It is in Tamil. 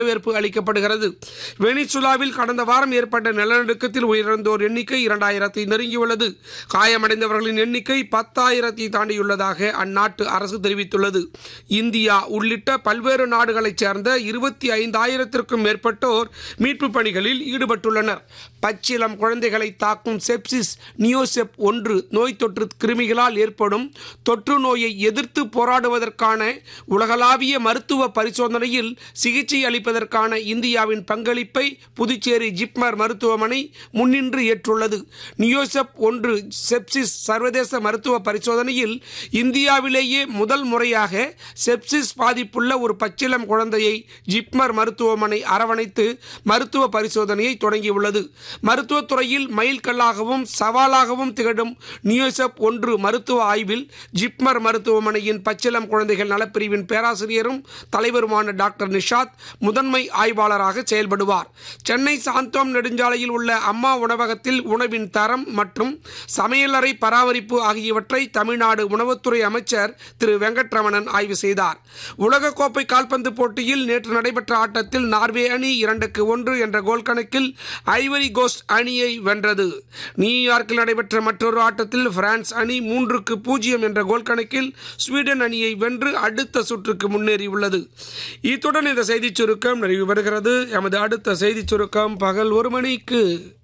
வரவேற்பு அளிக்கப்படுகிறது வெனிசுலாவில் கடந்த வாரம் ஏற்பட்ட நிலநடுக்கத்தில் உயிரிழந்தோர் எண்ணிக்கை இரண்டாயிரத்தை நெருங்கியுள்ளது காயமடைந்தவர்களின் எண்ணிக்கை பத்தாயிரத்தை தாண்டியுள்ளதாக அந்நாட்டு அரசு தெரிவித்துள்ளது இந்தியா உள்ளிட்ட பல்வேறு நாடுகளைச் சேர்ந்த இருபத்தி ஐந்தாயிரத்திற்கும் மேற்பட்டோர் மீட்பு பணிகளில் ஈடுபட்டுள்ளனர் பச்சிலம் குழந்தைகளை தாக்கும் செப்சிஸ் நியோசெப் ஒன்று நோய் தொற்று கிருமிகளால் ஏற்படும் தொற்று நோயை எதிர்த்து போராடுவதற்கான உலகளாவிய மருத்துவ பரிசோதனையில் சிகிச்சை அளிப்பதற்கான இந்தியாவின் பங்களிப்பை புதுச்சேரி ஜிப்மர் மருத்துவமனை முன்னின்று ஏற்றுள்ளது நியோசெப் ஒன்று செப்சிஸ் சர்வதேச மருத்துவ பரிசோதனையில் இந்தியாவிலேயே முதல் முறையாக செப்சிஸ் பாதிப்புள்ள ஒரு பச்சிளம் குழந்தையை ஜிப்மர் மருத்துவமனை அரவணைத்து மருத்துவ பரிசோதனையை தொடங்கியுள்ளது மருத்துவத்துறையில் மைல்கல்லாகவும் சவாலாகவும் திகழும் நியோசெப் ஒன்று மருத்துவ ஆய்வில் ஜிப்மர் மருத்துவமனையின் பச்சிளம் குழந்தைகள் நலப்பிரிவின் பேராசிரியரும் தலைவருமான டாக்டர் நிஷாத் முதன்மை ஆய்வாளராக செயல்படுவார் சென்னை சாந்தோம் நெடுஞ்சாலையில் உள்ள அம்மா உணவகத்தில் உணவின் தரம் மற்றும் சமையலறை பராமரிப்பு ஆகியவற்றை தமிழ்நாடு உணவுத்துறை அமைச்சர் திரு வெங்கட்ரமணன் ஆய்வு செய்தார் உலகக்கோப்பை கால்பந்து போட்டியில் நேற்று நடைபெற்ற ஆட்டத்தில் நார்வே அணி இரண்டுக்கு ஒன்று என்ற கோல் கணக்கில் ஐவரி கோஸ்ட் அணியை வென்றது நியூயார்க்கில் நடைபெற்ற மற்றொரு ஆட்டத்தில் பிரான்ஸ் அணி மூன்றுக்கு பூஜ்ஜியம் என்ற கோல் கணக்கில் ஸ்வீடன் அணியை வென்று அடுத்த சுற்றுக்கு முன்னேறியுள்ளது இத்துடன் இந்த செய்திச் சுருக்கம் நிறைவு பெறுகிறது எமது அடுத்த செய்திச் சுருக்கம் பகல் ஒரு மணிக்கு